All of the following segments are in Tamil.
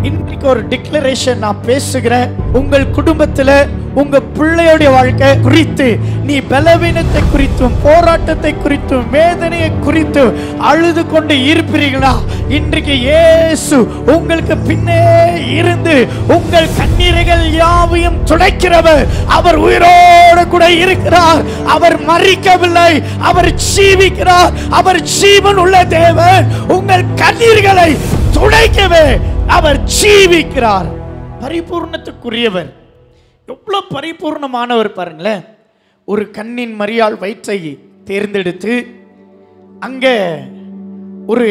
இன்றைக்கு ஒரு டிக்ளரேஷன் நான் பேசுகிறேன் உங்கள் குடும்பத்துல உங்க பிள்ளையுடைய வாழ்க்கை குறித்து நீ பலவீனத்தை குறித்தும் போராட்டத்தை குறித்தும் வேதனையை குறித்தும் அழுது கொண்டு இருப்பீர்களா இன்றைக்கு இயேசு உங்களுக்கு பின்னே இருந்து உங்கள் கண்ணீரைகள் யாவையும் துடைக்கிறவர் அவர் உயிரோடு கூட இருக்கிறார் அவர் மறிக்கவில்லை அவர் ஜீவிக்கிறார் அவர் ஜீவன் உள்ள தேவன் உங்கள் கண்ணீர்களை துடைக்கவே அவர் ஜீவிக்கிறார் பரிபூர்ணத்துக்குரியவர் எவ்வளவு பரிபூர்ணமானவர் பாருங்களேன் ஒரு கண்ணின் மரியாள் வயிற்றை தேர்ந்தெடுத்து அங்கே ஒரு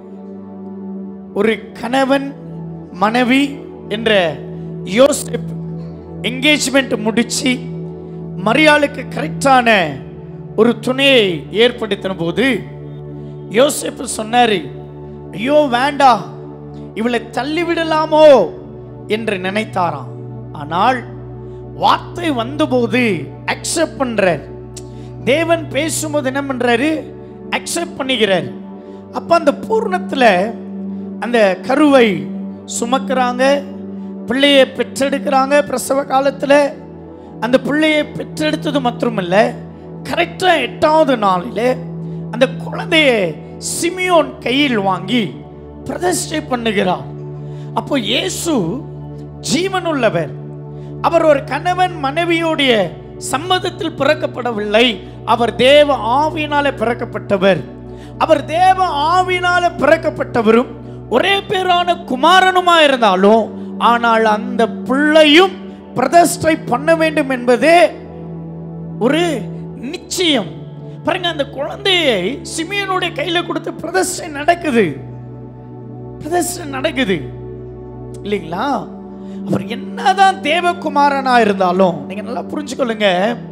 ஒரு கணவன் மனைவி என்ற யோசேப் என்கேஜ்மெண்ட் முடிச்சு மரியாளுக்கு கரெக்டான ஒரு துணையை ஏற்படுத்தின போது யோசேப்பு சொன்னாரு ஐயோ வேண்டாம் இவளை தள்ளிவிடலாமோ என்று நினைத்தாராம் ஆனால் வார்த்தை வந்தபோது அக்செப்ட் பண்றார் தேவன் பேசும்போது என்ன பண்றாரு அக்செப்ட் பண்ணிக்கிறார் அப்ப அந்த பூர்ணத்துல அந்த கருவை சுமக்கிறாங்க பிள்ளையை பெற்றெடுக்கிறாங்க பிரசவ காலத்துல அந்த பிள்ளையை பெற்றெடுத்தது மட்டுமல்ல கரெக்டா எட்டாவது நாளிலே அந்த குழந்தைய சிமியோன் கையில் வாங்கி பிரதிஷ்டை பண்ணுகிறார் அப்போ இயேசு ஜீவனுள்ளவர் அவர் ஒரு கணவன் மனைவியுடைய சம்மதத்தில் பிறக்கப்படவில்லை அவர் தேவ ஆவியினாலே பிறக்கப்பட்டவர் அவர் தேவ ஆவியினாலே பிறக்கப்பட்டவரும் ஒரே பேரான குமாரனுமா இருந்தாலும் ஆனால் அந்த பிள்ளையும் பிரதிஷ்டை பண்ண வேண்டும் என்பதே ஒரு நிச்சயம் பாருங்க அந்த குழந்தையை சிமியனுடைய கையில கொடுத்து பிரதிஷ்டை நடக்குது பிரதிஷ்டை நடக்குது இல்லைங்களா அவர் என்னதான் தேவகுமாரனா இருந்தாலும் நீங்க நல்லா புரிஞ்சுக்கொள்ளுங்க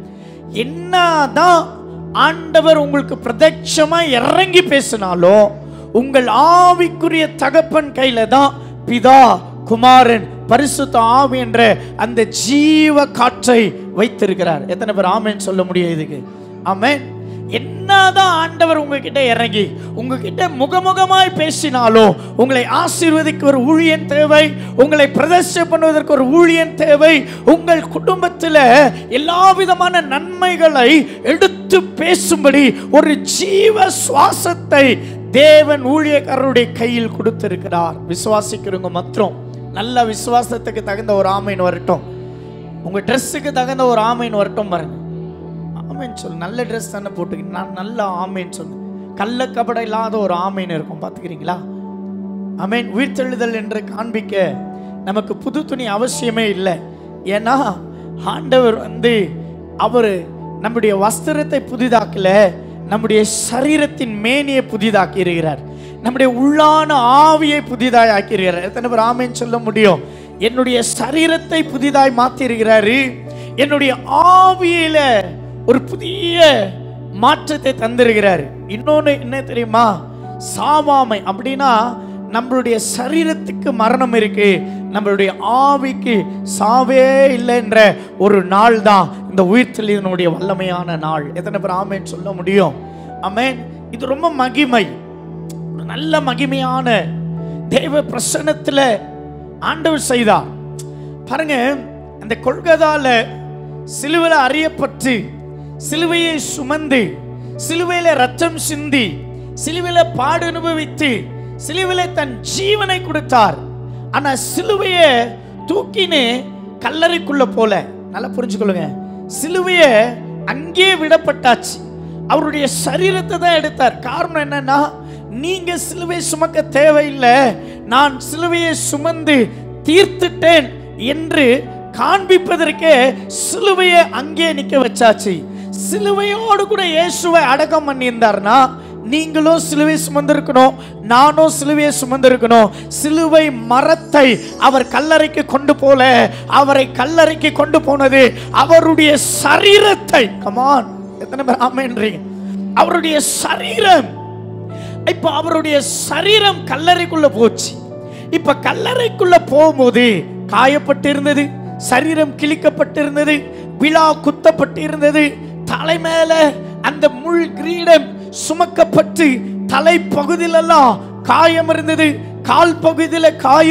என்னதான் ஆண்டவர் உங்களுக்கு பிரத்யட்சமா இறங்கி பேசினாலும் உங்கள் ஆவிக்குரிய தகப்பன் கையில தான் பிதா குமாரன் பரிசுத்த ஆவி என்ற அந்த ஜீவ காற்றை வைத்திருக்கிறார் எத்தனை பேர் ஆமேன்னு சொல்ல முடியும் இதுக்கு ஆமென் என்னதான் ஆண்டவர் உங்ககிட்ட இறங்கி உங்ககிட்ட முகமுகமாய் பேசினாலும் உங்களை ஆசீர்வதிக்க ஒரு ஊழியன் தேவை உங்களை பிரதர்ஷ பண்ணுவதற்கு ஒரு ஊழியன் தேவை உங்கள் குடும்பத்தில் எல்லா விதமான நன்மைகளை எடுத்து பேசும்படி ஒரு ஜீவ சுவாசத்தை தேவன் ஊழியக்காரருடைய கையில் கொடுத்திருக்கிறார் விசுவாசிக்கிறவங்க மாத்திரம் நல்ல விசுவாசத்துக்கு தகுந்த ஒரு ஆமைன்னு வரட்டும் உங்க ட்ரெஸ்ஸுக்கு தகுந்த ஒரு ஆமைன்னு வரட்டும் பாருங்க ஆமைன்னு சொல்லு நல்ல ட்ரெஸ் தானே போட்டுக்கிட்டு நான் நல்ல ஆமைன்னு சொன்னேன் கள்ள கபட இல்லாத ஒரு ஆமைன்னு இருக்கும் பார்த்துக்கிறீங்களா ஆமேன் உயிர்த்தெழுதல் என்று காண்பிக்க நமக்கு புது துணி அவசியமே இல்லை ஏன்னா ஆண்டவர் வந்து அவர் நம்முடைய வஸ்திரத்தை புதிதாக்கல நம்முடைய சரீரத்தின் மேனியை புதிதாக்கி இருக்கிறார் நம்முடைய உள்ளான ஆவியை புதிதாய் ஆக்கியிருக்கிறார் எத்தனை பேர் ஆமைன்னு சொல்ல முடியும் என்னுடைய சரீரத்தை புதிதாய் மாத்தி இருக்கிறாரு என்னுடைய ஆவியில ஒரு புதிய மாற்றத்தை தந்திருக்கிறார் இன்னொன்னு என்ன தெரியுமா சாவாமை அப்படின்னா நம்மளுடைய சரீரத்துக்கு மரணம் இருக்கு நம்மளுடைய ஆவிக்கு சாவே இல்லை என்ற ஒரு நாள் தான் இந்த உயிர்த்தெளிதனுடைய வல்லமையான நாள் எத்தனை பேர் ஆமேன்னு சொல்ல முடியும் ஆமேன் இது ரொம்ப மகிமை ஒரு நல்ல மகிமையான தேவ பிரசன்னத்துல ஆண்டவர் செய்தார் பாருங்க அந்த கொள்கதால சிலுவையில் அறியப்பட்டு சிலுவையை சுமந்து சிலுவையில ரத்தம் சிந்தி சிலுவையில பாடு அனுபவித்து சிலுவையில தன் ஜீவனை கொடுத்தார் ஆனா சிலுவையை தூக்கின்னு கல்லறைக்குள்ள போல நல்லா புரிஞ்சுக்கொள்ளுங்க சிலுவையை அங்கே விடப்பட்டாச்சு அவருடைய சரீரத்தை தான் எடுத்தார் காரணம் என்னன்னா நீங்க சிலுவை சுமக்க தேவையில்லை நான் சிலுவையை சுமந்து தீர்த்துட்டேன் என்று காண்பிப்பதற்கே சிலுவையை அங்கே நிக்க வச்சாச்சு சிலுவையோடு கூட இயேசுவை அடக்கம் பண்ணியிருந்தார்னா நீங்களும் சிலுவை சுமந்திருக்கணும் நானும் சிலுவையை சுமந்திருக்கணும் சிலுவை மரத்தை அவர் கல்லறைக்கு கொண்டு போல அவரை கல்லறைக்கு கொண்டு போனது அவருடைய சரீரத்தை கமான் எத்தனை பேர் ஆமேன்றீங்க அவருடைய சரீரம் இப்ப அவருடைய சரீரம் கல்லறைக்குள்ள போச்சு இப்ப கல்லறைக்குள்ள போகும்போது காயப்பட்டு இருந்தது சரீரம் கிழிக்கப்பட்டிருந்தது விழா குத்தப்பட்டு இருந்தது தலை மேல அந்த முள் கிரீடம் சுமக்கப்பட்டு தலை பகுதியிலெல்லாம் காயம் இருந்தது கால் பகுதியில காயம்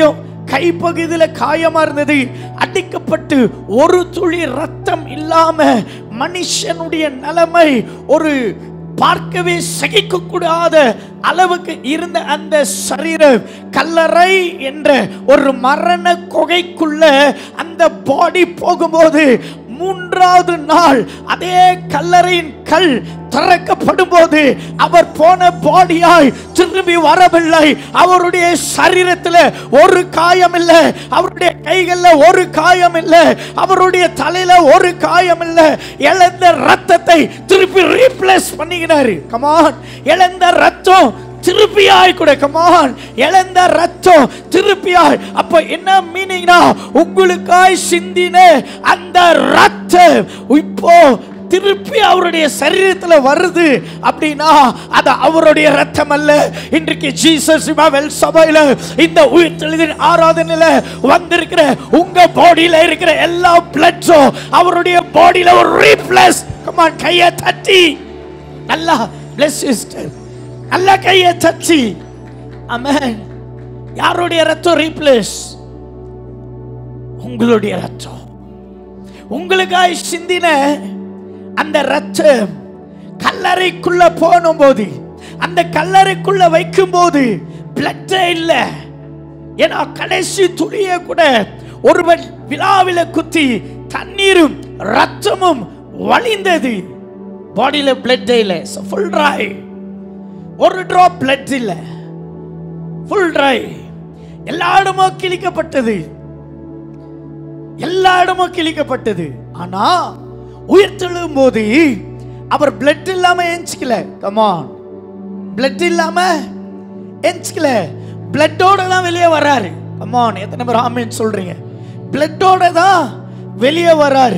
கைப்பகுதியில காயமா இருந்தது அடிக்கப்பட்டு ஒரு துளி ரத்தம் இல்லாம மனுஷனுடைய நிலைமை ஒரு பார்க்கவே சகிக்க கூடாத அளவுக்கு இருந்த அந்த சரீரம் கல்லறை என்ற ஒரு மரண குகைக்குள்ள அந்த பாடி போகும்போது மூன்றாவது நாள் அதே கல்லறையின் கல் திறக்கப்படும் போது அவர் போன பாடியாய் திரும்பி வரவில்லை அவருடைய சரீரத்தில் ஒரு காயம் இல்லை அவருடைய கைகள்ல ஒரு காயம் இல்லை அவருடைய தலையில ஒரு காயம் இல்லை இழந்த ரத்தத்தை திருப்பி ரீப்ளேஸ் பண்ணிக்கினாரு கமான் இழந்த ரத்தம் திருப்பியாய் கூட கமான் இழந்த ரத்தம் திருப்பியாய் அப்ப என்ன மீனிங்னா உங்களுக்காய் சிந்தின அந்த ரத்தம் இப்போ திருப்பி அவருடைய சரீரத்துல வருது அப்படின்னா அது அவருடைய ரத்தம் அல்ல இன்றைக்கு ஜீசஸ் இமாவெல் சபையில இந்த உயிர்த்தெழுதின் ஆராதனையில வந்திருக்கிற உங்க பாடியில இருக்கிற எல்லா பிளட்ஸும் அவருடைய பாடியில ஒரு ரீப்ளேஸ் கமான் கையை தட்டி நல்லா பிளஸ் சிஸ்டர் நல்ல கையை தட்டி அமேன் யாருடைய ரத்தம் ரீப்ளேஸ் உங்களுடைய ரத்தம் உங்களுக்காய் சிந்தின அந்த ரத்தம் கல்லறைக்குள்ள போனும் போது அந்த கல்லறைக்குள்ள வைக்கும் போது பிளட்டே இல்லை ஏன்னா கடைசி துளிய கூட ஒருவன் விழாவில குத்தி தண்ணீரும் ரத்தமும் வழிந்தது பாடியில பிளட் இல்லை ஃபுல் ட்ரை ஒரு ட்ராப் பிளட் இல்லை ஃபுல் ட்ரை எல்லா இடமும் கிழிக்கப்பட்டது எல்லா இடமும் கிழிக்கப்பட்டது ஆனா உயிர் தெழும் போது அவர் பிளட் இல்லாம எஞ்சிக்கல கமான் பிளட் இல்லாம எஞ்சிக்கல பிளட்டோட தான் வெளியே வர்றாரு கமான் எத்தனை பேர் ஆமேன்னு சொல்றீங்க பிளட்டோட தான் வெளியே வர்றாரு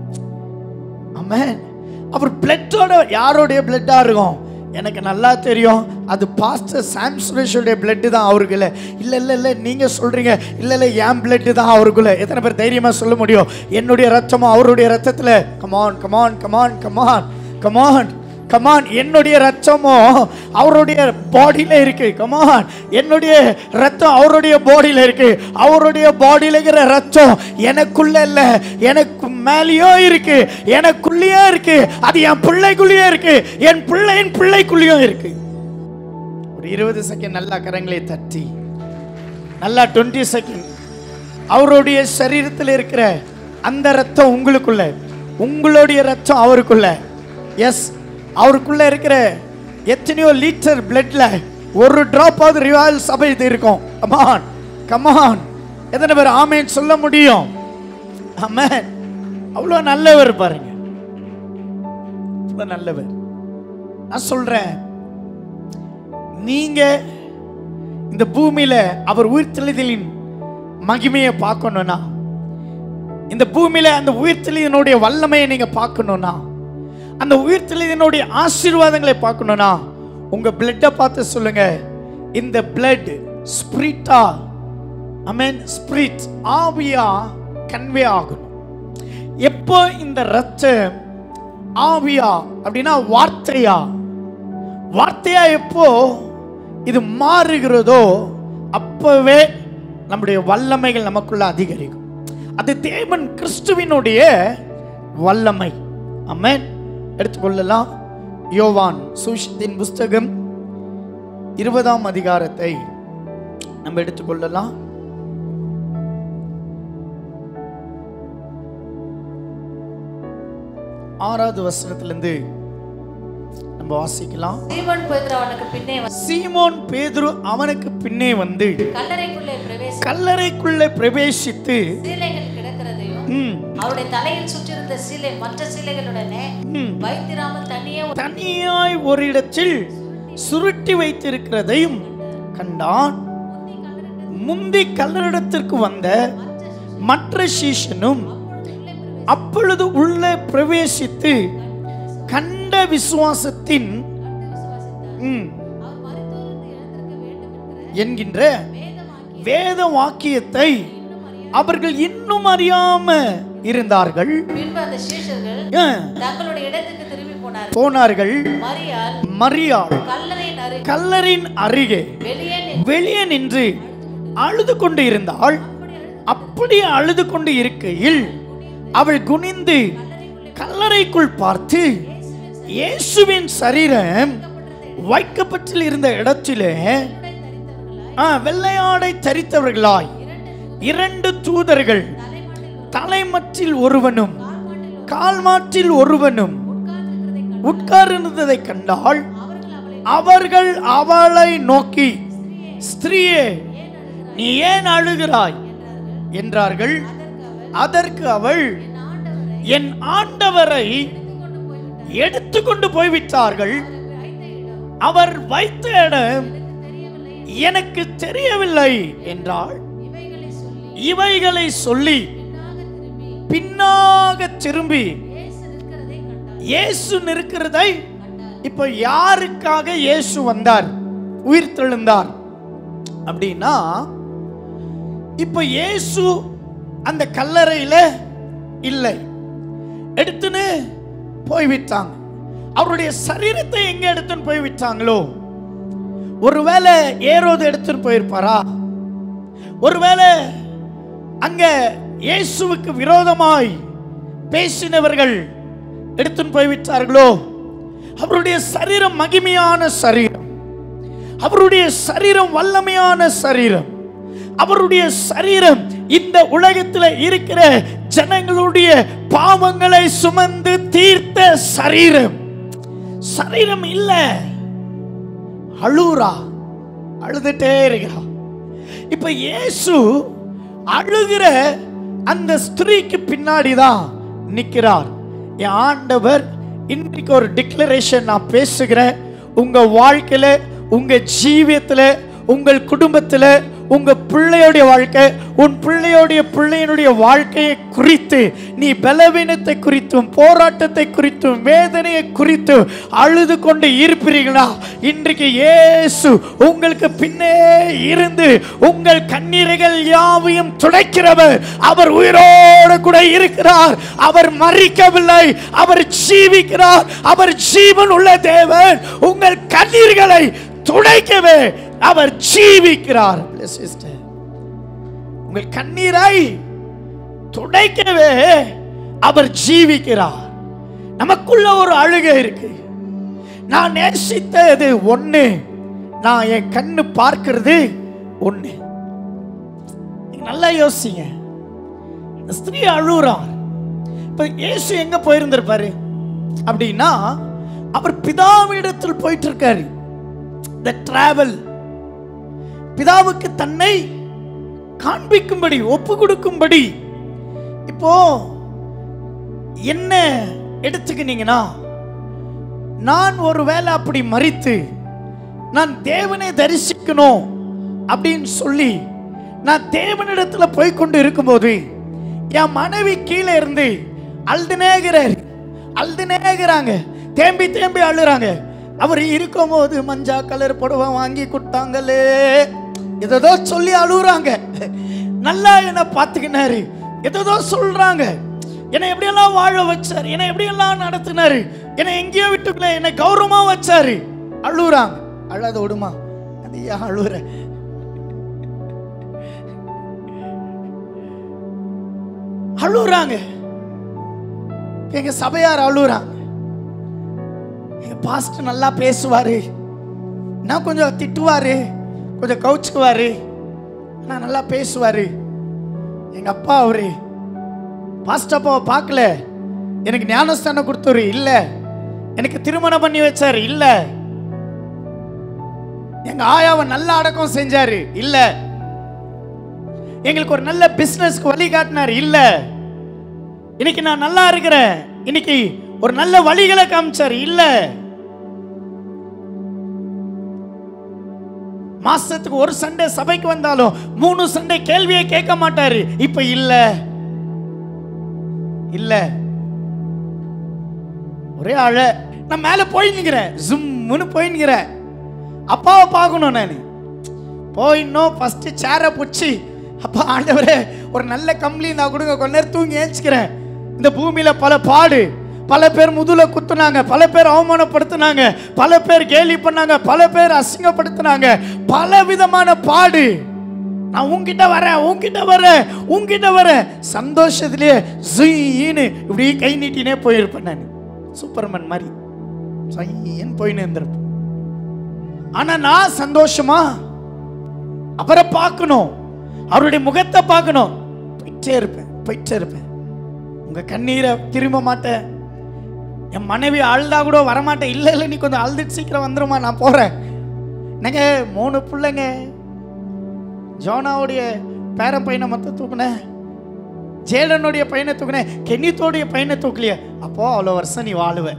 ஆமென் அவர் பிளட்டோட யாருடைய பிளட்டா இருக்கும் எனக்கு நல்லா தெரியும் அது பாஸ்டர் சாம் சுரேஷோடைய பிளட்டு தான் அவருக்குள்ள இல்லை இல்லை இல்லை நீங்கள் சொல்கிறீங்க இல்லை இல்லை என் பிளட்டு தான் அவருக்குள்ள எத்தனை பேர் தைரியமாக சொல்ல முடியும் என்னுடைய ரத்தமும் அவருடைய ரத்தத்தில் come on come on come on come on come on come on என்னுடைய ரத்தமும் அவருடைய பாடியில இருக்கு கமான் என்னுடைய ரத்தம் அவருடைய பாடியில இருக்கு அவருடைய பாடியில இருக்கிற ரத்தம் எனக்குள்ள இல்ல எனக்கு மேலேயோ இருக்கு எனக்குள்ளேயே இருக்கு அது என் பிள்ளைக்குள்ளேயே இருக்கு என் பிள்ளையின் பிள்ளைக்குள்ளேயும் இருக்கு ஒரு இருபது செகண்ட் நல்லா கரங்களை தட்டி நல்லா டுவெண்ட்டி செகண்ட் அவருடைய சரீரத்தில் இருக்கிற அந்த ரத்தம் உங்களுக்குள்ள உங்களுடைய ரத்தம் அவருக்குள்ள எஸ் அவருக்குள்ள இருக்கிற எத்தனையோ லிட்டர் பிளட்ல ஒரு டிராப் ஆகுது ரிவால் சபை இது இருக்கும் கமான் கமான் எத்தனை பேர் ஆமேன் சொல்ல முடியும் ஆமென் அவ்வளோ நல்லவர் பாருங்க அவ்வளோ நல்லவர் நான் சொல்றேன் நீங்க இந்த பூமியில அவர் உயிர்த்தெழுதலின் மகிமையை பார்க்கணும்னா இந்த பூமியில அந்த உயிர்த்தெழுதனுடைய வல்லமையை நீங்க பார்க்கணும்னா அந்த உயிர்த்தெழுதனுடைய ஆசீர்வாதங்களை பார்க்கணும்னா உங்க பிளட்டை பார்த்து சொல்லுங்க இந்த பிளட் ஸ்பிரிட்டா ஐ மீன் ஸ்பிரிட் ஆவியா கன்வே ஆகணும் எப்போ இந்த ரத்தம் ஆவியா அப்படின்னா வார்த்தையா வார்த்தையா எப்போ இது மாறுகிறதோ அப்பவே நம்முடைய வல்லமைகள் நமக்குள்ள அதிகரிக்கும் அது தேவன் கிறிஸ்துவினுடைய வல்லமை அம்மேன் எடுத்துக்கொள்ளலாம் யோவான் சுவிசத்தின் புஸ்தகம் இருபதாம் அதிகாரத்தை நம்ம எடுத்துக்கொள்ளலாம் ஆறாவது வசனத்திலிருந்து நம்ம வாசிக்கலாம் சீமோன் பேதுரு அவனுக்கு பின்னே வந்து சீமோன் பேதுரு அவனுக்கு பின்னே வந்து கல்லறைக்குள்ளே பிரவேசி கல்லறைக்குள்ளே பிரவேசித்து சீலைகள் கிடக்கிறதையும் ம், அவருடைய தலையில் சுற்றிருந்த சீலை மற்ற சீலைகளுடனே ம், வைத்திராமல் தனியே ஒரு தனியாய் ஒரு இடத்தில் சுருட்டி வைத்திருக்கிறதையும் கண்டான் முந்தி கல்லறிடத்திற்கு வந்த மற்ற சீஷனும் அப்பொழுது உள்ளே பிரவேசித்து கண்ட விசுவாசத்தின் ம், என்கின்ற வேத வாக்கியத்தை அவர்கள் இன்னும் அறியாம இருந்தார்கள் பின்பு அந்த சீஷர்கள் ஏன், தங்களுடைய இடத்துக்கு திரும்பி போனார்கள் போனார்கள் மரியாள் மரியாள் கல்லறையின் அருகே கல்லரின் அருகே வெளியே நின்று வெளியே நின்று அழுது கொண்டு இருந்தாள் அப்படியே அழுது கொண்டு இருக்கையில் அவள் குனிந்து கல்லறைக்குள் பார்த்து இயேசுவின் சரீரம் வைக்கப்பட்டில் இருந்த இடத்திலே ஆ, வெள்ளையாடை தரித்தவர்களாய் இரண்டு தூதர்கள் தலைமற்றில் ஒருவனும் கால்மாற்றில் ஒருவனும் உட்கார்ந்திருந்ததை கண்டால் அவர்கள் அவளை நோக்கி ஸ்திரீயே நீ ஏன் அழுகிறாய் என்றார்கள் அதற்கு அவள் என் ஆண்டவரை எடுத்துக்கொண்டு போய்விட்டார்கள் அவர் வைத்த இடம் எனக்கு தெரியவில்லை என்றாள் இவைகளை சொல்லி பின்னாக திரும்பி இயேசு நிற்கிறதை இப்ப யாருக்காக இயேசு வந்தார் உயிர் தெழுந்தார் அப்படின்னா இப்ப இயேசு அந்த கல்லறையில இல்லை எடுத்துன்னு போய்விட்டாங்க அவருடைய சரீரத்தை எங்க எடுத்துன்னு போய் விட்டாங்களோ ஒருவேளை ஏரோது எடுத்துன்னு போயிருப்பாரா ஒருவேளை அங்க இயேசுவுக்கு விரோதமாய் பேசினவர்கள் எடுத்துன்னு போய்விட்டார்களோ அவருடைய சரீரம் மகிமையான சரீரம் அவருடைய சரீரம் வல்லமையான சரீரம் அவருடைய சரீரம் இந்த உலகத்தில் இருக்கிற ஜனங்களுடைய பாவங்களை சுமந்து தீர்த்த சரீரம் சரீரம் இல்ல அழுறா அழுதுட்டே இருக்கிறா இப்ப இயேசு அழுகிற அந்த ஸ்திரீக்கு பின்னாடி தான் நிற்கிறார் என் ஆண்டவர் இன்றைக்கு ஒரு டிக்ளரேஷன் நான் பேசுகிறேன் உங்க வாழ்க்கையில உங்க ஜீவியத்துல உங்கள் குடும்பத்துல உங்க பிள்ளையோடைய வாழ்க்கை உன் பிள்ளையோடைய பிள்ளையினுடைய வாழ்க்கையை குறித்து நீ பலவீனத்தை குறித்தும் போராட்டத்தை குறித்தும் வேதனையை குறித்தும் அழுது கொண்டு இருப்பீர்களா இன்றைக்கு இயேசு உங்களுக்கு பின்னே இருந்து உங்கள் கண்ணீர்கள் யாவையும் துடைக்கிறவர் அவர் உயிரோடு கூட இருக்கிறார் அவர் மறிக்கவில்லை அவர் ஜீவிக்கிறார் அவர் ஜீவன் உள்ள தேவன் உங்கள் கண்ணீர்களை துடைக்கவே அவர் ஜீவிக்கிறார் Bless you, sister. உங்கள் கண்ணீரை துடைக்கவே அவர் ஜீவிக்கிறார் நமக்குள்ள ஒரு அழுகை இருக்கு நான் நேசித்தது ஒண்ணு நான் என் கண்ணு பார்க்கிறது ஒண்ணு நீங்க நல்லா யோசிங்க இந்த ஸ்திரீ அழுறார் இப்ப இயேசு எங்க போயிருந்திருப்பாரு அப்படின்னா அவர் பிதாவிடத்தில் போயிட்டு இருக்காரு த டிராவல் பிதாவுக்கு தன்னை காண்பிக்கும்படி ஒப்பு கொடுக்கும்படி இப்போ என்ன எடுத்துக்கினீங்கன்னா நான் ஒரு வேளை அப்படி மறித்து நான் தேவனை தரிசிக்கணும் அப்படின்னு சொல்லி நான் தேவனிடத்துல போய் கொண்டு இருக்கும்போது என் மனைவி கீழே இருந்து அழுதுனேகிறார் அழுதுனேகிறாங்க தேம்பி தேம்பி அழுறாங்க அவர் இருக்கும்போது மஞ்சா கலர் புடவை வாங்கி கொடுத்தாங்களே ஏதோ சொல்லி அழுகுறாங்க நல்லா என்ன பார்த்துக்கினாரு ஏதோ சொல்றாங்க என்னை எப்படியெல்லாம் வாழ வச்சாரு என்னை எப்படியெல்லாம் நடத்தினாரு என்னை எங்கேயோ விட்டுக்கல என்னை கௌரவமா வச்சாரு அழுகுறாங்க அழாத விடுமா அது ஏன் அழுகுற அழுகுறாங்க எங்க சபையார் அழுகுறாங்க எங்க பாஸ்ட் நல்லா பேசுவாரு நான் கொஞ்சம் திட்டுவாரு கொஞ்சம் கவுச்சுக்குவாரு நான் நல்லா பேசுவாரு எங்க அப்பா அவரு பாஸ்ட் அப்பாவை பார்க்கல எனக்கு ஞானஸ்தானம் கொடுத்தவரு இல்ல எனக்கு திருமணம் பண்ணி வச்சாரு இல்ல எங்க ஆயாவை நல்ல அடக்கம் செஞ்சாரு இல்ல எங்களுக்கு ஒரு நல்ல பிசினஸ்க்கு வழி காட்டினார் இல்ல இன்னைக்கு நான் நல்லா இருக்கிறேன் இன்னைக்கு ஒரு நல்ல வழிகளை காமிச்சார் இல்ல மாசத்துக்கு ஒரு சண்டே சபைக்கு வந்தாலும் மூணு சண்டே கேள்வியை கேட்க மாட்டாரு இப்ப இல்ல இல்ல ஒரே அழ நான் மேல போய் நிக்கிறேன் ஜும்முன்னு போய் நிக்கிறேன் அப்பாவை பார்க்கணும் நான் போயிடணும் ஃபர்ஸ்ட் சேரை பிடிச்சி அப்பா ஆண்டவரே ஒரு நல்ல கம்பளி நான் கொடுங்க கொஞ்ச நேரம் தூங்கி ஏஞ்சிக்கிறேன் இந்த பூமியில பல பாடு பல பேர் முதுல குத்துனாங்க பல பேர் அவமானப்படுத்தினாங்க பல பேர் கேலி பண்ணாங்க பல பேர் அசிங்கப்படுத்தினாங்க பல விதமான பாடு நான் உன்கிட்ட வரேன் உன்கிட்ட வரேன் உன்கிட்ட வரேன் சந்தோஷத்திலேயே ஜீன்னு இப்படி கை நீட்டினே போயிருப்பேன் நான் சூப்பர்மேன் மாதிரி சைன்னு போயின்னு இருந்திருப்பேன் ஆனா நான் சந்தோஷமா அவரை பார்க்கணும் அவருடைய முகத்தை பார்க்கணும் போயிட்டே இருப்பேன் போயிட்டே இருப்பேன் உங்க கண்ணீரை திரும்ப மாட்டேன் என் மனைவி அழுதா கூட வரமாட்டேன் இல்லை இல்லை நீ கொஞ்சம் அழுதுட்டு சீக்கிரம் வந்துருமா நான் போறேன் என்னங்க மூணு பிள்ளைங்க ஜோனாவுடைய பேர பையனை மொத்தம் தூக்குனேன் ஜேடனுடைய பையனை தூக்குனேன் கென்னித்தோடைய பையனை தூக்கலையே அப்போ அவ்வளோ வருஷம் நீ வாழுவ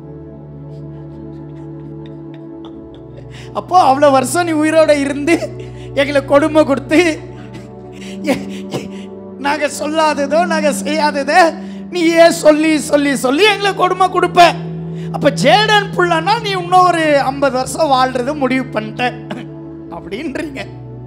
அப்போ அவ்வளோ வருஷம் நீ உயிரோட இருந்து எங்களை கொடுமை கொடுத்து எ- எ- நாங்க சொல்லாததோ நாங்க செய்யாததோ நீ ஏன் சொல்லி சொல்லி சொல்லி எங்களை கொடுமை கொடுப்ப அப்ப ஜேடன் புள்ளனா நீ இன்னும் ஒரு ஐம்பது வருஷம் வாழ்றது முடிவு பண்ணிட்ட அப்படின்றீங்க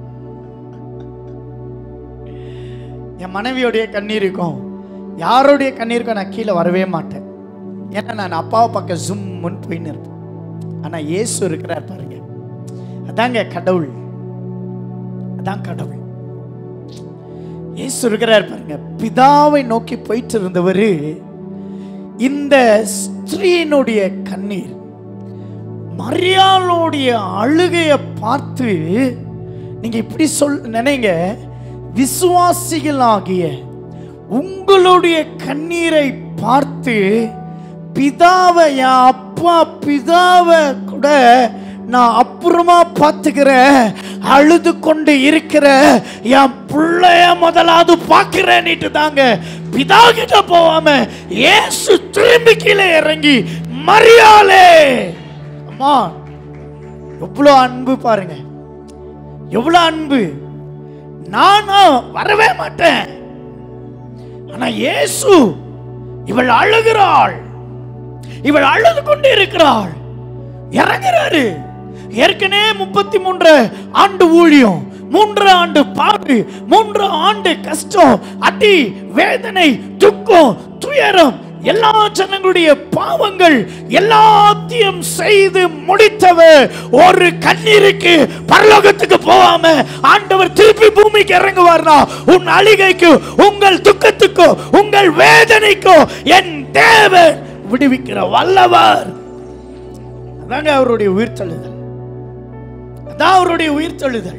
என் மனைவியோடைய கண்ணீருக்கும் யாருடைய கண்ணீருக்கும் நான் கீழே வரவே மாட்டேன் ஏன்னா நான் அப்பாவை பக்கம் ஜும்முன்னு போயின்னு இருப்பேன் ஆனா இயேசு இருக்கிறார் பாருங்க அதாங்க கடவுள் அதான் கடவுள் இயேசு இருக்கிறார் பாருங்க பிதாவை நோக்கி போயிட்டு இருந்தவர் இந்த ஸ்திரீனுடைய கண்ணீர் மரியாளுடைய அழுகையை பார்த்து நீங்க இப்படி சொல் நினைங்க விசுவாசிகளாகிய உங்களுடைய கண்ணீரை பார்த்து பிதாவை என் அப்பா பிதாவை கூட நான் அப்புறமா பார்த்துக்கிறேன் அழுது கொண்டு இருக்கிற என் பிள்ளைய முதலாவது பார்க்கிறேன்னுட்டு தாங்க பிதா கிட்ட போவாம இயேசு திரும்பி கீழே இறங்கி மரியாளே அம்மா எவ்வளோ அன்பு பாருங்க எவ்வளோ அன்பு நானும் வரவே மாட்டேன் ஆனா இயேசு இவள் அழுகிறாள் இவள் அழுது கொண்டு இருக்கிறாள் இறங்குறாரு ஏற்கனவே முப்பத்தி மூன்று ஆண்டு ஊழியம் மூன்று ஆண்டு பாடு மூன்று ஆண்டு கஷ்டம் அடி வேதனை துக்கம் துயரம் எல்லா ஜனங்களுடைய பாவங்கள் எல்லாத்தையும் செய்து முடித்தவர் ஒரு கண்ணீருக்கு பரலோகத்துக்கு போகாம ஆண்டவர் திருப்பி பூமிக்கு இறங்குவார்னா உன் அழிகைக்கு உங்கள் துக்கத்துக்கோ உங்கள் வேதனைக்கோ என் தேவன் விடுவிக்கிற வல்லவர் அதாங்க அவருடைய உயிர் தழுதல் அதான் அவருடைய உயிர் தழுதல்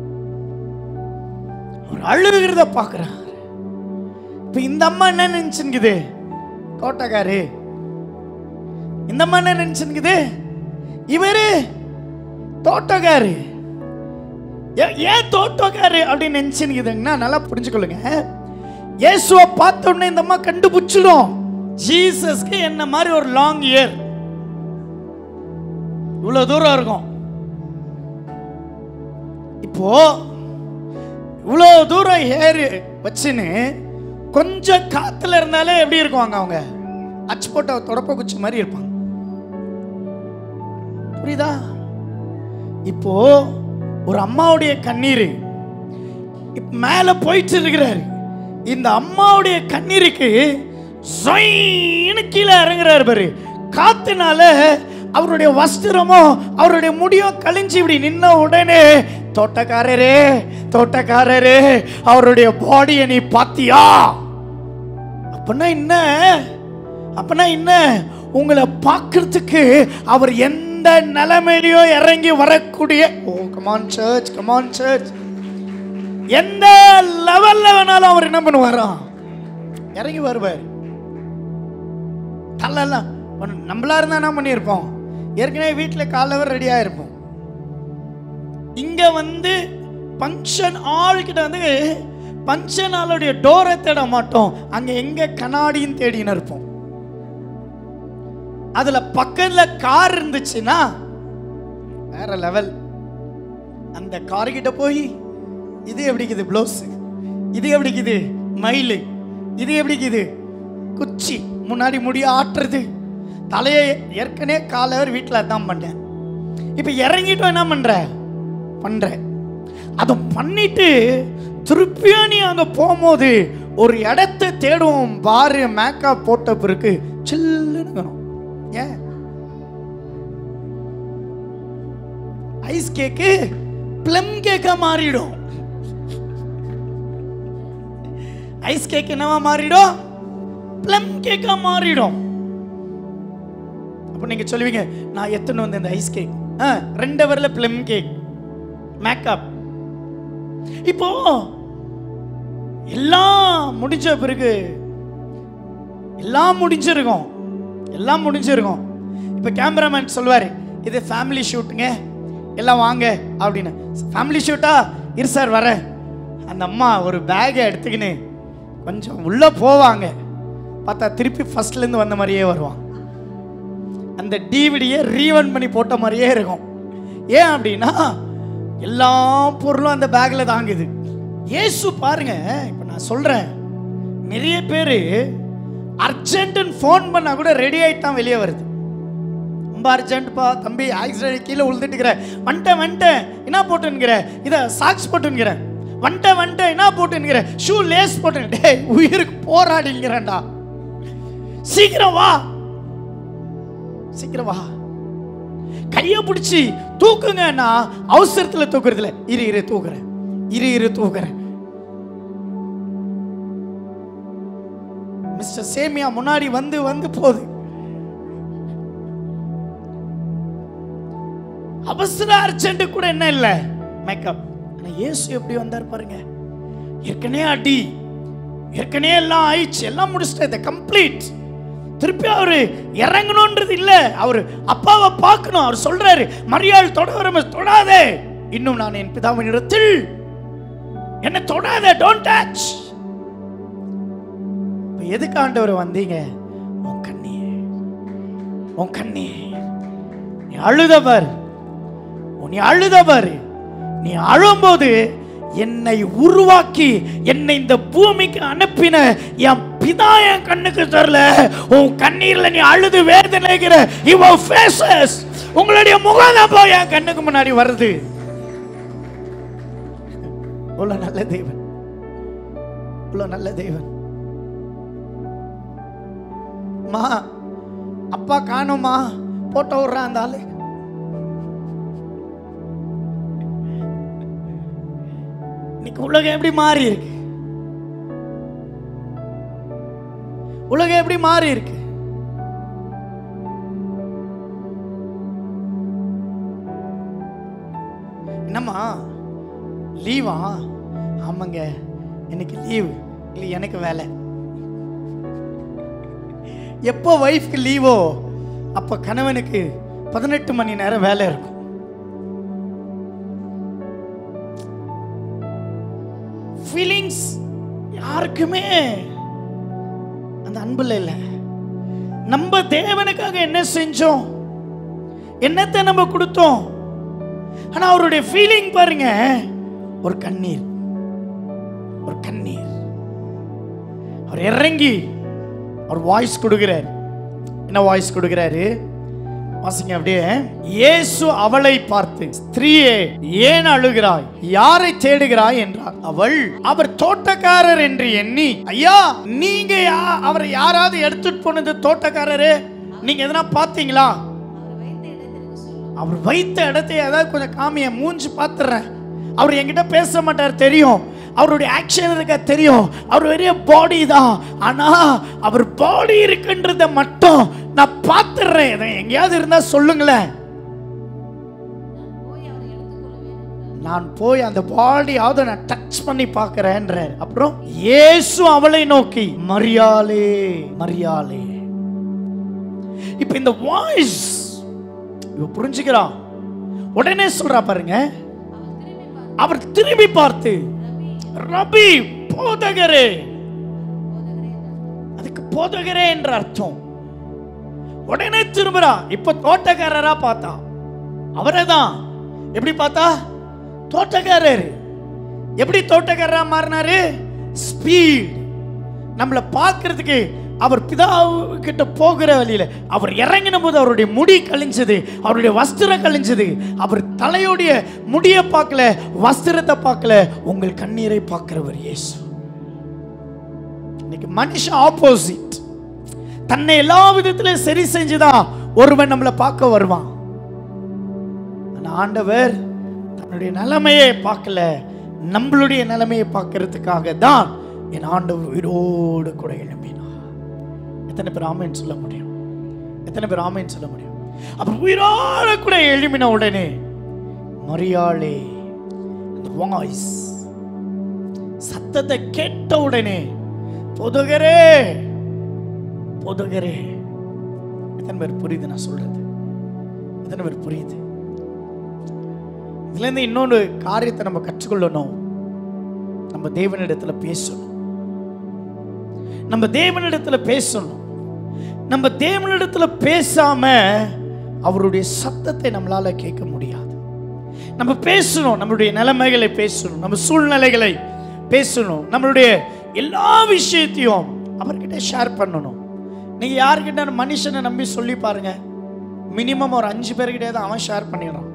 அவர் அழுகிறத பார்க்கிறார் இப்ப இந்த அம்மா என்ன நினைச்சுங்குது தோட்டக்காரு இந்த அம்மா என்ன நினைச்சுங்குது இவரு தோட்டக்காரு ஏ- ஏன் தோட்டக்காரு அப்படின்னு நினைச்சுங்குதுங்கன்னா நல்லா புரிஞ்சுக்கொள்ளுங்க இயேசுவை பார்த்த உடனே இந்த அம்மா கண்டுபிடிச்சிடும் ஜீசஸ்க்கு என்ன மாதிரி ஒரு லாங் இயர் இவ்வளவு தூரம் இருக்கும் இப்போ இவ்வளோ தூரம் ஏறி வச்சுன்னு கொஞ்சம் காத்துல இருந்தாலே எப்படி இருக்குவாங்க அவங்க அச்சு போட்ட தொடப்ப குச்சி மாதிரி இருப்பாங்க புரியுதா இப்போ ஒரு அம்மாவுடைய கண்ணீர் இப்ப மேல போயிட்டு இருக்கிறாரு இந்த அம்மாவுடைய கண்ணீருக்கு சொயின்னு கீழே இறங்குறாரு பாரு காத்துனால அவருடைய வஸ்திரமோ அவருடைய முடியோ கழிஞ்சு இப்படி நின்ன உடனே தோட்டக்காரரே தோட்டக்காரரே அவருடைய பாடியை நீ பாத்தியா அப்படின்னா என்ன அப்படின்னா என்ன உங்களை பார்க்கறதுக்கு அவர் எந்த நிலைமையிலையும் இறங்கி வரக்கூடிய oh come on church come on church எந்த லெவல்ல வேணாலும் அவர் என்ன பண்ணுவாராம் இறங்கி வருவார் தள்ளலாம் நம்மளா இருந்தா என்ன பண்ணியிருப்போம் ஏற்கனவே வீட்டில் காலவர் ரெடியாக இருப்போம் இங்க வந்து ஃபங்க்ஷன் ஆள் கிட்ட வந்து ஃபங்க்ஷன் ஆளுடைய டோரை தேட மாட்டோம் அங்க எங்க கண்ணாடியும் தேடின்னு இருப்போம் அதுல பக்கத்துல கார் இருந்துச்சுன்னா வேற லெவல் அந்த கார் கிட்ட போய் இது எப்படிக்குது ப்ளவுஸ் இது எப்படிக்குது மயிலு இது எப்படிக்குது குச்சி முன்னாடி முடிய ஆட்டுறது தலையை ஏற்கனவே காலவர் வீட்டில் தான் பண்ணேன் இப்போ இறங்கிட்டும் என்ன பண்ற பண்ற அதை பண்ணிட்டு திருப்பியும் நீ அங்க போகும்போது ஒரு இடத்தை தேடுவோம் பாரு மேக்கப் போட்ட பிறகு சில்லுன்னு ஏன் ஐஸ் கேக்கு ப்ளம் கேக்கா மாறிடும் ஐஸ் கேக் என்னவா மாறிடும் ப்ளம் கேக்கா மாறிடும் அப்போ நீங்க சொல்லுவீங்க நான் எத்தனை வந்தேன் இந்த ஐஸ் கேக் ஆ ரெண்டு ஹவரில் ப்ளம் கேக் மேக்கப் இப்போ எல்லாம் முடிஞ்ச பிறகு எல்லாம் முடிஞ்சிருக்கும் எல்லாம் முடிஞ்சிருக்கும் இப்போ கேமராமேன் சொல்வார் இது ஃபேமிலி ஷூட்டுங்க எல்லாம் வாங்க அப்படின்னு ஃபேமிலி ஷூட்டா இரு சார் வரேன் அந்த அம்மா ஒரு பேகை எடுத்துக்கின்னு கொஞ்சம் உள்ளே போவாங்க பார்த்தா திருப்பி ஃபர்ஸ்ட்லேருந்து வந்த மாதிரியே வருவான் அந்த டிவிடியை ரீவன் பண்ணி போட்ட மாதிரியே இருக்கும் ஏன் அப்படின்னா எல்லா பொருளும் அந்த பேக்கில் தாங்குது இயேசு பாருங்க இப்போ நான் சொல்கிறேன் நிறைய பேர் அர்ஜென்ட்டுன்னு ஃபோன் பண்ணால் கூட ரெடி ஆகிட்டு தான் வெளியே வருது ரொம்ப அர்ஜென்ட்ப்பா தம்பி ஆக்சிடென்ட் கீழே விழுந்துட்டுக்கிற வந்துட்டேன் வந்துட்டேன் என்ன போட்டுன்னுக்கிற இதை சாக்ஸ் போட்டுன்னுக்கிற வந்துட்டேன் வந்துட்டேன் என்ன போட்டுன்னுக்கிற ஷூ லேஸ் போட்டு டேய் உயிருக்கு போராடிங்கிறேன்டா சீக்கிரம் வா சீக்கிரம் வா கையை பிடிச்சி தூக்குங்கன்னா அவசரத்தில் தூக்குறதுல இரு இரு தூக்குறேன் இரு இரு தூக்குறேன் மிஸ்டர் சேமியா முன்னாடி வந்து வந்து போகுது அவசர அர்ஜென்ட் கூட என்ன இல்ல மேக்கப் ஆனா இயேசு எப்படி வந்தார் பாருங்க ஏற்கனவே அடி ஏற்கனவே எல்லாம் ஆயிடுச்சு எல்லாம் முடிச்சிட்டு கம்ப்ளீட் திருப்பி அவரு இறங்கணும்ன்றது இல்ல அவர் அப்பாவை பார்க்கணும் அவர் சொல்றாரு மரியாள் தொட தொடாதே இன்னும் நான் என் பிதாவின் இடத்தில் என்ன தொடாத டோன்ட் டச் எதுக்கு ஆண்டவர் வந்தீங்க உன் கண்ணீர் உன் கண்ணீர் நீ அழுதவர் நீ அழுதவர் நீ அழும்போது என்னை உருவாக்கி என்னை இந்த பூமிக்கு அனுப்பின என் பிதா என் கண்ணுக்கு தரல உன் கண்ணீர்ல நீ அழுது வேதனைகிற இவ ஃபேசஸ் உங்களுடைய முகம் தான் போய் என் கண்ணுக்கு முன்னாடி வருது இவ்வளவு நல்ல தேவன் இவ்வளவு நல்ல தேவன் மா அப்பா காணுமா போட்டோ விடுறான் அந்த ஆளு இன்னைக்கு உலகம் எப்படி மாறி இருக்கு உலகம் எப்படி மாறி இருக்கு என்னம்மா லீவா ஆமாங்க எனக்கு லீவு இல்லை எனக்கு வேலை எப்போ ஒய்ஃப்க்கு லீவோ அப்போ கணவனுக்கு பதினெட்டு மணி நேரம் வேலை இருக்கும் ஃபீலிங்ஸ் யாருக்குமே அந்த அன்புல இல்லை நம்ம தேவனுக்காக என்ன செஞ்சோம் என்னத்தை நம்ம கொடுத்தோம் ஆனா அவருடைய ஃபீலிங் பாருங்க ஒரு கண்ணீர் ஒரு கண்ணீர் அவர் இறங்கி அவர் வாய்ஸ் கொடுக்கிறார் என்ன வாய்ஸ் கொடுக்கிறாரு வாசிங்க அப்படியே இயேசு அவளை பார்த்து ஸ்திரீயே ஏன் அழுகிறாய் யாரை தேடுகிறாய் என்றார் அவள் அவர் தோட்டக்காரர் என்று எண்ணி ஐயா நீங்க யா- அவரை யாராவது எடுத்துட்டு போனது தோட்டக்காரரு நீங்க எதனா பாத்தீங்களா அவர் வைத்த இடத்தை ஏதாவது கொஞ்சம் காமிய மூஞ்சி பார்த்துறேன் அவர் என்கிட்ட பேச மாட்டார் தெரியும் அவருடைய ஆக்ஷன் இருக்க தெரியும் அவர் பெரிய பாடி தான் ஆனா அவர் பாடி இருக்குன்றத மட்டும் நான் பார்த்துடுறேன் இதை எங்கேயாவது இருந்தா சொல்லுங்களேன் நான் போய் அந்த பாடியாவது நான் டச் பண்ணி பார்க்கிறேன்றார் அப்புறம் இயேசு அவளை நோக்கி மரியாளே மரியாளே இப்ப இந்த வாய்ஸ் இவ புரிஞ்சுக்கிறான் உடனே சொல்றா பாருங்க அவர் திரும்பி பார்த்து ரபி போதகரே அதுக்கு போதகரே என்ற அர்த்தம் உடனே திரும்புறா இப்ப தோட்டக்காரரா பார்த்தா அவரே தான் எப்படி பார்த்தா தோட்டக்காரர் எப்படி தோட்டக்காரரா மாறினாரு ஸ்பீட் நம்மளை பார்க்கிறதுக்கு அவர் பிதாவுக்கிட்ட போகிற வழியில அவர் இறங்கின போது அவருடைய முடி கழிஞ்சது அவருடைய வஸ்திரம் கழிஞ்சது அவர் தலையுடைய முடியை பார்க்கல வஸ்திரத்தை பார்க்கல உங்கள் கண்ணீரை பார்க்கிறவர் இயேசு இன்னைக்கு மனுஷன் ஆப்போசிட் தன்னை எல்லா விதத்திலும் சரி செஞ்சுதான் ஒருவன் நம்மளை பார்க்க வருவான் ஆனா ஆண்டவர் தன்னுடைய நிலைமையை பார்க்கல நம்மளுடைய நிலைமையை பார்க்கறதுக்காக தான் என் ஆண்டவர் உயிரோடு கூட எழும்பினார் எத்தனை பேர் ஆமைன்னு சொல்ல முடியும் எத்தனை பேர் ஆமைன்னு சொல்ல முடியும் அப்புறம் உயிரோடு கூட எழும்பின உடனே மரியாளே அந்த வாய்ஸ் சத்தத்தை கேட்ட உடனே பொதுகரே பொதுகரே எத்தனை பேர் புரியுது நான் சொல்றது எத்தனை பேர் புரியுது இதுல இருந்து இன்னொன்று காரியத்தை நம்ம கற்றுக்கொள்ளணும் நம்ம தேவனிடத்துல பேசணும் நம்ம தேவனிடத்துல பேசணும் நம்ம தேவனிடத்துல பேசாம அவருடைய சத்தத்தை நம்மளால கேட்க முடியாது நம்ம பேசணும் நம்மளுடைய நிலைமைகளை பேசணும் நம்ம சூழ்நிலைகளை பேசணும் நம்மளுடைய எல்லா விஷயத்தையும் அவர்கிட்ட ஷேர் பண்ணணும் நீங்க யார்கிட்ட மனுஷனை நம்பி சொல்லி பாருங்க மினிமம் ஒரு அஞ்சு பேர்கிட்டே தான் அவன் ஷேர் பண்ணிடுறான்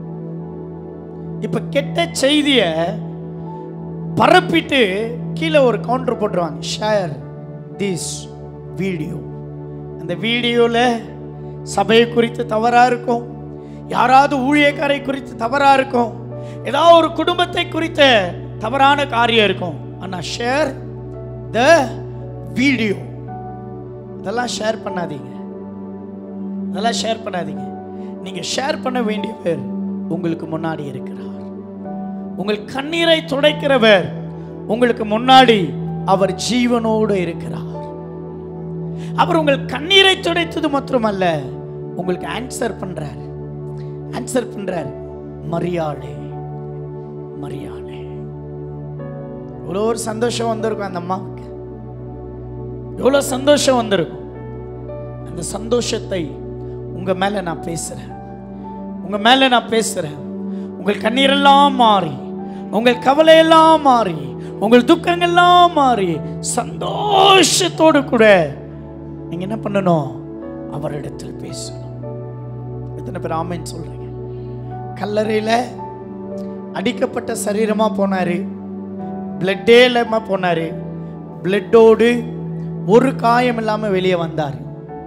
இப்ப கெட்ட செய்திய பரப்பிட்டு கீழே ஒரு கவுண்டர் போட்டுருவாங்க ஷேர் திஸ் வீடியோ அந்த வீடியோல சபையை குறித்து தவறா இருக்கும் யாராவது ஊழியக்காரை குறித்து தவறா இருக்கும் ஏதாவது ஒரு குடும்பத்தை குறித்த தவறான காரியம் இருக்கும் ஆனா ஷேர் த வீடியோ இதெல்லாம் ஷேர் பண்ணாதீங்க அதெல்லாம் ஷேர் பண்ணாதீங்க நீங்க ஷேர் பண்ண வேண்டியவர் உங்களுக்கு முன்னாடி இருக்கிறார் உங்கள் கண்ணீரை துடைக்கிறவர் உங்களுக்கு முன்னாடி அவர் ஜீவனோடு இருக்கிறார் அவர் உங்கள் கண்ணீரை துடைத்தது மாத்திரமல்ல உங்களுக்கு ஆன்சர் பண்றார் ஆன்சர் பண்றார் மரியாதை மரியாதை எவ்வளோ ஒரு சந்தோஷம் வந்திருக்கும் அந்த அம்மாவுக்கு எவ்வளோ சந்தோஷம் வந்திருக்கும் அந்த சந்தோஷத்தை உங்க மேல நான் பேசுறேன் உங்க மேல நான் பேசுறேன் உங்கள் கண்ணீரெல்லாம் மாறி உங்கள் கவலையெல்லாம் மாறி உங்கள் துக்கங்கள்லாம் மாறி சந்தோஷத்தோடு கூட நீங்க என்ன பண்ணணும் அவரிடத்தில் பேசணும் எத்தனை பேர் ஆமைன்னு சொல்றீங்க கல்லறையில அடிக்கப்பட்ட சரீரமா போனாரு பிளட்டே இல்லாம போனாரு பிளட்டோடு ஒரு காயம் இல்லாம வெளியே வந்தார்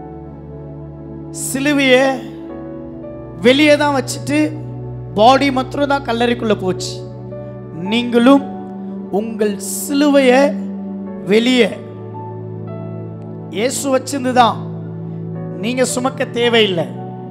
சிலுவைய வெளியே தான் வச்சுட்டு பாடி மாத்திரம் தான் கல்லறைக்குள்ள போச்சு நீங்களும் உங்கள் சிலுவைய வெளியே இயேசு வச்சிருந்து தான் நீங்க சுமக்க தேவையில்லை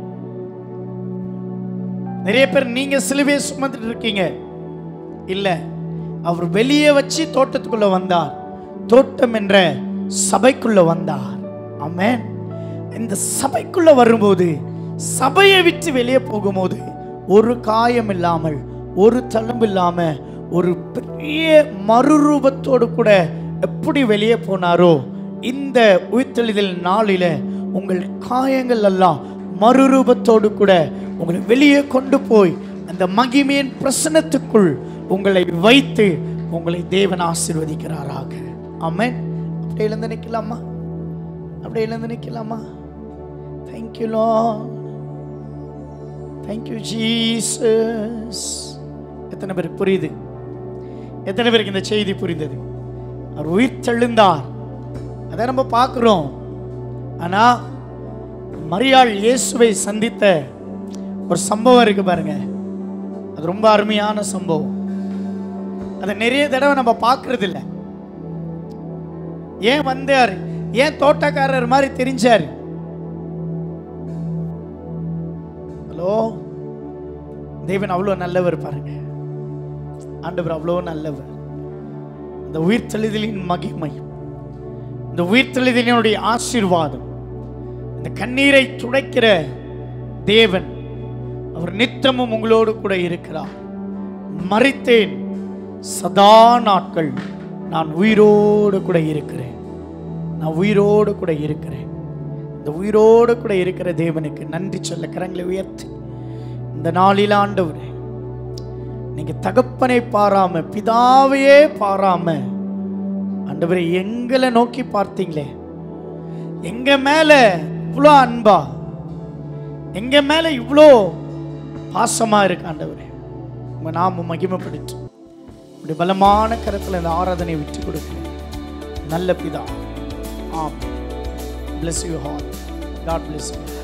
நிறைய பேர் நீங்க சிலுவையை சுமந்துட்டு இருக்கீங்க இல்ல அவர் வெளியே வச்சு தோட்டத்துக்குள்ள வந்தார் தோட்டம் என்ற சபைக்குள்ள வந்தார் ஆமென் இந்த சபைக்குள்ள வரும்போது சபையை விட்டு வெளியே போகும்போது ஒரு காயம் இல்லாமல் ஒரு தழும்பு இல்லாம ஒரு பெரிய மறுரூபத்தோடு கூட எப்படி வெளியே போனாரோ இந்த உயிர்த்தெழுதல் நாளில உங்கள் காயங்கள் எல்லாம் மறுரூபத்தோடு கூட உங்களை வெளியே கொண்டு போய் அந்த மகிமையின் பிரசனத்துக்குள் உங்களை வைத்து உங்களை தேவன் ஆசீர்வதிக்கிறாராக ஆமென் அப்படியே எழுந்து நிற்கலாமா அப்படியே எழுந்து நிற்கலாமா தேங்க்யூ லோ தேங்க்யூ ஜீசஸ் எத்தனை பேருக்கு புரியுது எத்தனை பேருக்கு இந்த செய்தி புரிந்தது அவர் உயிர் தெழுந்தார் அதை நம்ம பார்க்குறோம் ஆனா மரியாள் இயேசுவை சந்தித்த ஒரு சம்பவம் இருக்கு பாருங்க அது ரொம்ப அருமையான சம்பவம் அதை நிறைய தடவை நம்ம பார்க்கறது இல்ல ஏன் வந்தார் ஏன் தோட்டக்காரர் மாதிரி தெரிஞ்சார் ஹலோ தேவன் அவ்வளோ நல்லவர் பாருங்க ஆண்டவர் அவ்வளோ நல்லவர் இந்த உயிர்த்தெழுதலின் மகிமை இந்த உயிர்த்தெழுதலினுடைய ஆசீர்வாதம் இந்த கண்ணீரை துடைக்கிற தேவன் அவர் நித்தமும் உங்களோடு கூட இருக்கிறார் மறித்தேன் சதா நாட்கள் நான் உயிரோடு கூட இருக்கிறேன் நான் உயிரோடு கூட இருக்கிறேன் இந்த உயிரோடு கூட இருக்கிற தேவனுக்கு நன்றி சொல்ல கரங்களை உயர்த்தி இந்த நாளில் ஆண்டவரே நீங்க தகப்பனை பாராம பிதாவையே பாராம ஆண்டவரே எங்களை நோக்கி பார்த்தீங்களே எங்க மேல இவ்வளோ அன்பா எங்க மேல இவ்வளோ பாசமா இருக்கு ஆண்டவரே உங்க நாம மகிமைப்படுத்து உடைய பலமான கரத்துல இந்த ஆராதனை விட்டு கொடுக்கிறேன் நல்ல பிதா ஆம் bless you all god bless you